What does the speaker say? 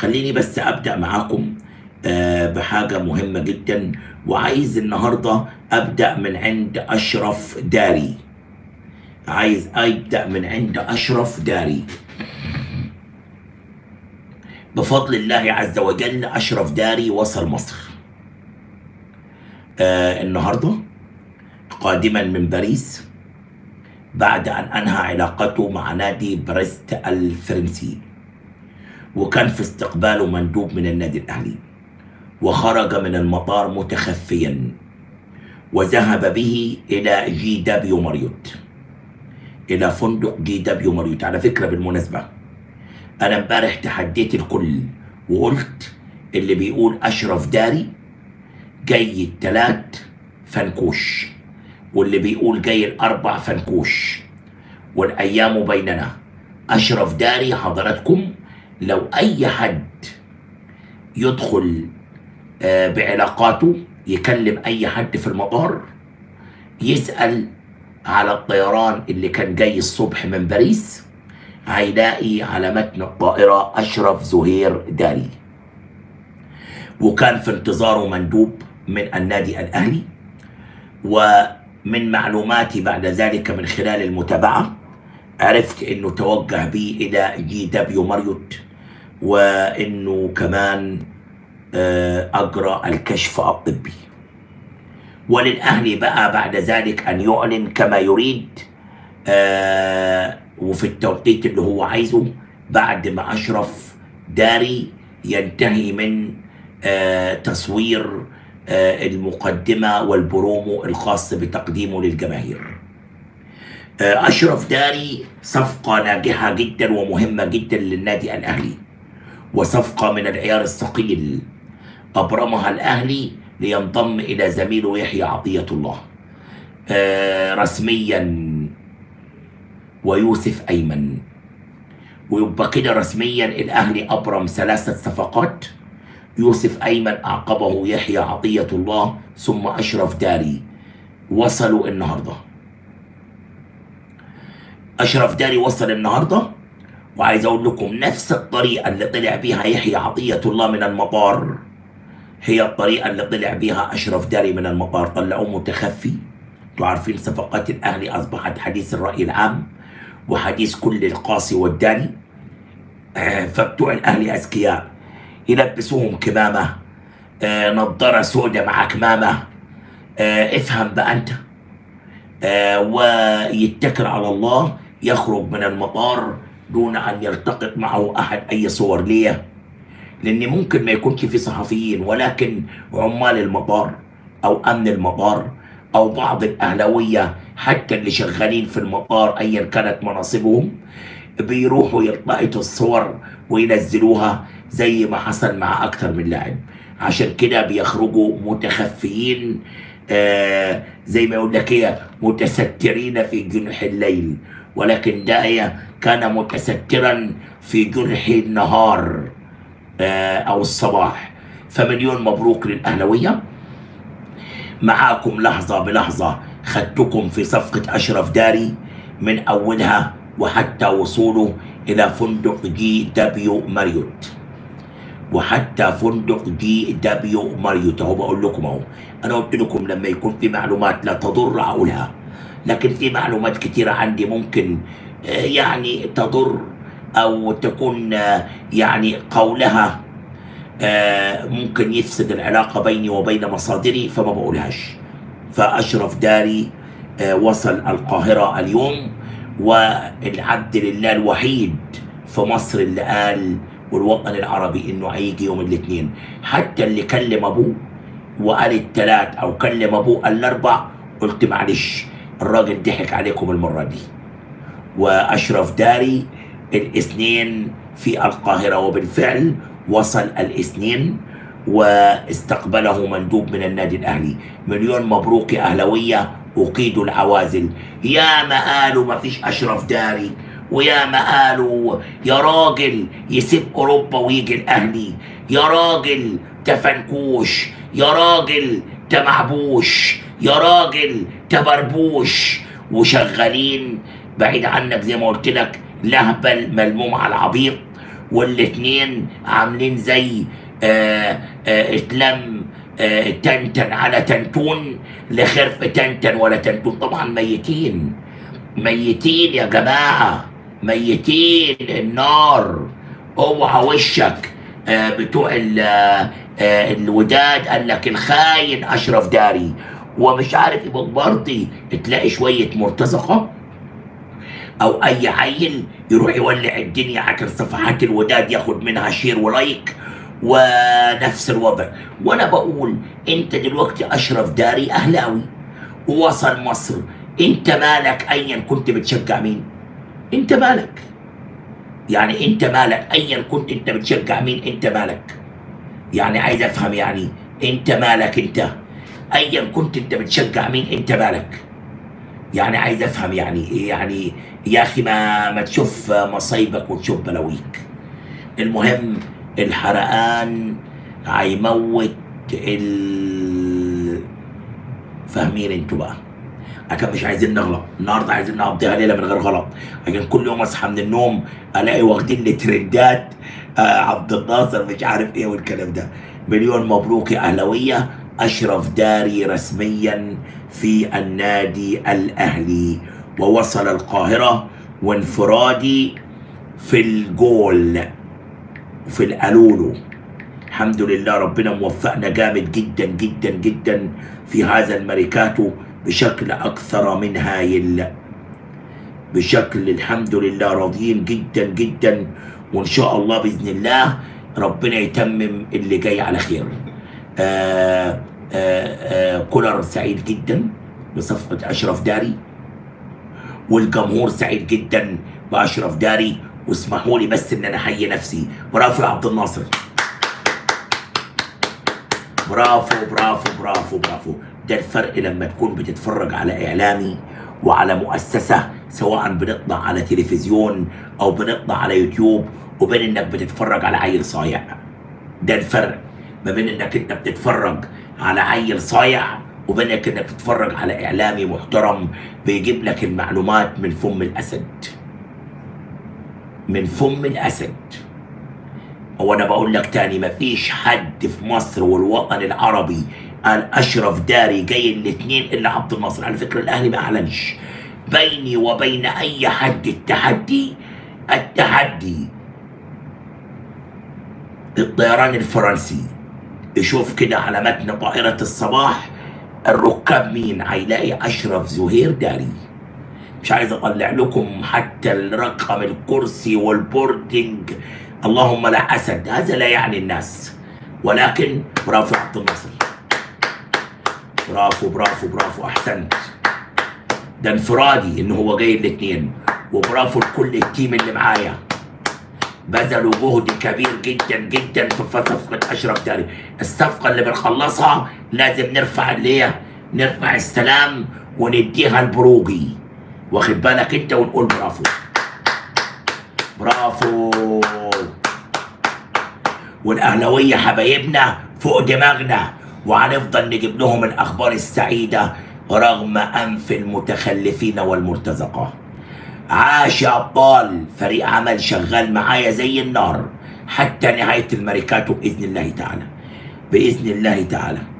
خليني بس ابدا معاكم آه، بحاجه مهمه جدا وعايز النهارده ابدا من عند اشرف داري عايز ابدا من عند اشرف داري بفضل الله عز وجل اشرف داري وصل مصر آه النهارده قادما من باريس بعد ان انهى علاقته مع نادي بريست الفرنسي وكان في استقباله مندوب من النادي الاهلي وخرج من المطار متخفيا وذهب به الى جي دبليو ماريوت الى فندق جي دبليو ماريوت على فكره بالمناسبه انا امبارح تحديت الكل وقلت اللي بيقول اشرف داري جاي التلات فنكوش واللي بيقول جاي الاربع فنكوش والايام بيننا اشرف داري حضراتكم لو اي حد يدخل آه، بعلاقاته يكلم اي حد في المطار يسال على الطيران اللي كان جاي الصبح من باريس هيلاقي على متن الطائرة أشرف زهير داري وكان في انتظاره مندوب من النادي الأهلي ومن معلوماتي بعد ذلك من خلال المتابعة عرفت انه توجه بي الى جي دبليو ماريوت وانه كمان آه، اجرى الكشف الطبي وللاهلي بقى بعد ذلك ان يعلن كما يريد آه، وفي التوقيت اللي هو عايزه بعد ما اشرف داري ينتهي من آه، تصوير آه، المقدمه والبرومو الخاص بتقديمه للجماهير. آه، اشرف داري صفقه ناجحه جدا ومهمه جدا للنادي الاهلي وصفقه من العيار الثقيل ابرمها الاهلي لينضم الى زميله يحيى عطيه الله. آه، رسميا ويوسف ايمن ويبقى كده رسميا الاهلي ابرم ثلاثه صفقات يوسف ايمن اعقبه يحيى عطيه الله ثم اشرف داري وصلوا النهارده اشرف داري وصل النهارده وعايز اقول لكم نفس الطريقه اللي طلع بيها يحيى عطيه الله من المطار هي الطريقه اللي طلع بيها اشرف داري من المطار طلعوه متخفي انتوا عارفين صفقات الاهلي اصبحت حديث الراي العام وحديث كل القاصي والداني آه، فبتوع الاهلي اذكياء يلبسوهم كمامه آه، نظاره سوداء مع كمامه آه، افهم بقى انت آه، ويتكل على الله يخرج من المطار دون ان يلتقط معه احد اي صور ليه لان ممكن ما يكونش في صحفيين ولكن عمال المطار او امن المطار او بعض الاهلاويه حتى اللي شغالين في المطار ايا كانت مناصبهم بيروحوا يلتقطوا الصور وينزلوها زي ما حصل مع اكتر من لاعب عشان كده بيخرجوا متخفيين آه زي ما يقول لك ايه متسترين في جنح الليل ولكن داعية كان متسترا في جنح النهار آه او الصباح فمليون مبروك للاهلاويه معاكم لحظة بلحظة خدتكم في صفقة أشرف داري من أولها وحتى وصوله إلى فندق جي دبليو ماريوت وحتى فندق جي دبليو ماريوت أهو بقول لكم أهو أنا قلت لكم لما يكون في معلومات لا تضر أقولها لكن في معلومات كتيرة عندي ممكن آه، يعني تضر أو تكون آه، يعني قولها آه، ممكن يفسد العلاقة بيني وبين مصادري فما بقولهاش فأشرف داري آه، وصل القاهرة اليوم والعبد لله الوحيد في مصر اللي قال والوطن العربي انه هيجي يوم الاثنين حتى اللي كلم ابوه وقال الثلاث او كلم ابوه الاربع قلت معلش الراجل ضحك عليكم المرة دي واشرف داري الاثنين في القاهره وبالفعل وصل الاثنين واستقبله مندوب من النادي الاهلي مليون مبروك يا اهلاويه وقيدوا العوازل يا ما قالوا ما فيش اشرف داري ويا ما قالوا يا راجل يسيب اوروبا ويجي الاهلي يا راجل تفنكوش يا راجل تمعبوش يا راجل تبربوش وشغالين بعيد عنك زي ما قلت لك لهبل ملموم على العبيط والاتنين عاملين زي آه آه اتلم آه تنتن على تنتون لخرف تنتن ولا تنتون طبعا ميتين ميتين يا جماعة ميتين النار اوعى وشك آه بتوع ال- آه آه الوداد قال لك الخاين اشرف داري ومش عارف يبقى برضي تلاقي شوية مرتزقة او اي عيل يروح يولع الدنيا على صفحات الوداد ياخد منها شير ولايك ونفس الوضع وانا بقول انت دلوقتي اشرف داري اهلاوي ووصل مصر انت مالك ايا كنت بتشجع مين انت مالك يعني انت مالك ايا كنت انت بتشجع مين انت مالك يعني عايز افهم يعني انت مالك انت ايا كنت انت بتشجع مين انت مالك يعني عايز افهم يعني ايه يعني يا اخي ما ما تشوف مصايبك وتشوف بلاويك المهم الحرقان هيموت ال فاهمين انتوا بقى لكن مش عايزين نغلط النهارده عايزين نقضيها ليله من غير غلط لكن كل يوم اصحى من النوم الاقي واخدين لي ترندات آه عبد الناصر مش عارف ايه والكلام ده مليون مبروك يا اهلاويه اشرف داري رسميا في النادي الاهلي ووصل القاهره وانفرادي في الجول في القالولو الحمد لله ربنا موفقنا جامد جدا جدا جدا في هذا الميركاتو بشكل اكثر من هايل بشكل الحمد لله راضيين جدا جدا وان شاء الله باذن الله ربنا يتمم اللي جاي على خير آه آه آه كولر سعيد جدا بصفقه اشرف داري والجمهور سعيد جدا باشرف داري واسمحوا لي بس ان انا احيي نفسي برافو يا عبد الناصر برافو برافو برافو برافو ده الفرق لما تكون بتتفرج على اعلامي وعلى مؤسسه سواء بنطلع على تلفزيون او بنطلع على يوتيوب وبين انك بتتفرج على عيل صايع ده الفرق ما بين انك انت بتتفرج على عيل صايع وبين انك انك بتتفرج على اعلامي محترم بيجيب لك المعلومات من فم الاسد من فم الاسد هو انا بقول لك تاني مفيش حد في مصر والوطن العربي قال اشرف داري جاي الاثنين الا عبد الناصر على فكره الاهلي ما اعلنش بيني وبين اي حد التحدي التحدي الطيران الفرنسي يشوف كده على متن طائرة الصباح الركاب مين هيلاقي أشرف زهير داري مش عايز أطلع لكم حتى الرقم الكرسي والبوردنج اللهم لا أسد هذا لا يعني الناس ولكن برافو عبد الناصر برافو برافو برافو أحسنت ده انفرادي إن هو جاي الاثنين وبرافو لكل التيم اللي معايا بذلوا جهد كبير جدا جدا في صفقة أشرف داري الصفقة اللي بنخلصها لازم نرفع اللي هي نرفع السلام ونديها البروجي واخد بالك انت ونقول برافو برافو والاهلاويه حبايبنا فوق دماغنا وهنفضل نجيب لهم الاخبار السعيده رغم انف المتخلفين والمرتزقه عاش يا ابطال فريق عمل شغال معايا زي النار حتى نهايه الميركاتو باذن الله تعالى باذن الله تعالى